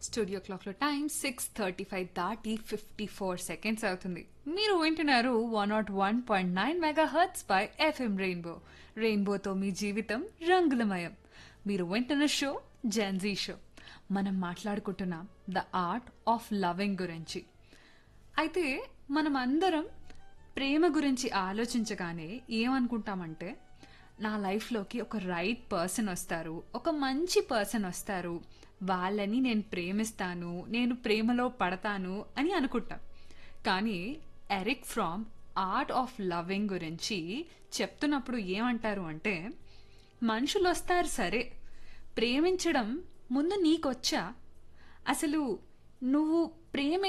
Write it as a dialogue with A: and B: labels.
A: studio క్లాక్లో time six thirty five దాటి fifty four seconds అవుతుంది మీరు వింటున్నారు one not one point nine mega hertz by FM rainbow రెయిన్బోతో మీ జీవితం రంగులమయం మీరు వింటున్న షో జెన్జీ షో మనం మాట్లాడుకుంటున్నాం ద ఆర్ట్ ఆఫ్ లవింగ్ గురించి అయితే మనం అందరం ప్రేమ గురించి ఆలోచించగానే ఏమనుకుంటామంటే నా లైఫ్లోకి ఒక రైట్ పర్సన్ వస్తారు ఒక మంచి పర్సన్ వస్తారు వాళ్ళని నేను ప్రేమిస్తాను నేను ప్రేమలో పడతాను అని అనుకుంటాం కానీ Erich Fromm art of loving గురించి చెప్తున్నప్పుడు ఏమంటారు అంటే మనుషులు వస్తారు సరే ప్రేమించడం ముందు నీకొచ్చా అసలు నువ్వు ప్రేమ